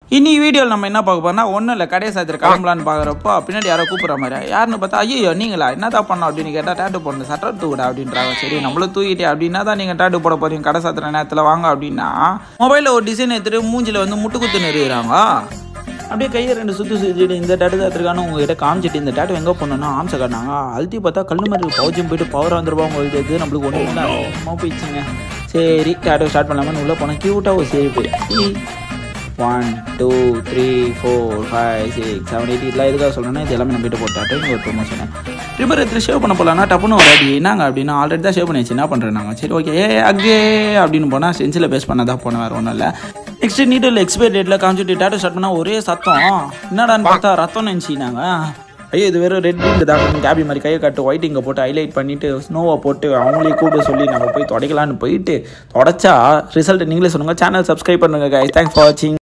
இனி வீடியோவில் நம்ம என்ன பார்க்க போறோம்னா ஒன்றும் இல்லை கடையை சாத்திர கிளம்பலான்னு பார்க்குறப்போ பின்னாடி யாரோ கூப்பிட்ற மாதிரி யாருன்னு பார்த்தா ஐயோ நீங்களா என்னதான் பண்ணோம் அப்படின்னு கேட்டால் டேட்டு போடணும் சட்டை தூவிட அப்படின்றாங்க சரி நம்மளும் தூக்கிட்டே அப்படின்னா தான் நீங்கள் டேட்டு போட போறீங்க கடை சாத்திர நேரத்தில் வாங்க அப்படின்னா மொபைலில் ஒரு டிசைன் எடுத்துட்டு மூஞ்சில வந்து முட்டு குத்து நிறுவுறாங்க அப்படியே கையை ரெண்டு சுற்றி சுற்றிட்டு இந்த டேட்டு தாத்திருக்கானு உங்ககிட்ட காமிச்சிட்டு இந்த டேட்டு எங்கே பண்ணணும்னா ஆம்சை காட்டினாங்க அழுத்தி பார்த்தா கல் மாதிரி பவுச்சும் போயிட்டு பவர் வந்துருப்பா உங்களுக்கு இது நம்மளுக்கு ஒன்று ஒன்றா போயிடுச்சுங்க சரி டேட்டு ஸ்டார்ட் பண்ணலாமான்னு உள்ளே போனால் க்யூட்டாக ஒரு shape one two three four five six seven eight இதெல்லாம் எதுக்காக சொல்கிறேன்னா இது எல்லாமே நம்ம கிட்ட போட்டாட்டு இங்கே ஒரு ப்ரொமோஷனு ரிப்பர் எடுத்து ஷேவ் பண்ண போகலான்னா டப்புன்னு ஒரு அடி என்னங்க அப்படின்னா ஆல்ரெடி தான் ஷேவ் பண்ணியாச்சு என்ன பண்ணுறேன் நாங்கள் சரி ஓகே ஏ அக்கே அப்படின்னு போனால் சென்சில் பேஸ் பண்ண தான் போனேன் வேறு ஒன்றும் இல்லை நெக்ஸ்ட் நீட்டில் எக்ஸ்பைரி டேட்டில் காமிச்சிட்டு டேட்டா ஸ்டார்ட் பண்ணால் ஒரே சத்தம் என்னடான்னு பார்த்தா ரத்தம் நினச்சினாங்க ஐயோ இது வெறும் ரெட் பீட் தான் கேபி மாதிரி கையை கட்டு ஒயிட் இங்கே போட்டு ஹைலைட் பண்ணிட்டு ஸ்னோவை போட்டு அவங்களே கூப்பிட சொல்லி நம்ம போய் தொடக்கலான்னு போயிட்டு தொடச்சா ரிசல்ட் நீங்களே சொல்லுங்கள் சேனல் சப்ஸ்கிரைப் பண்ணுங்க guys தேங்க்ஸ் ஃபார் வாட்சிங்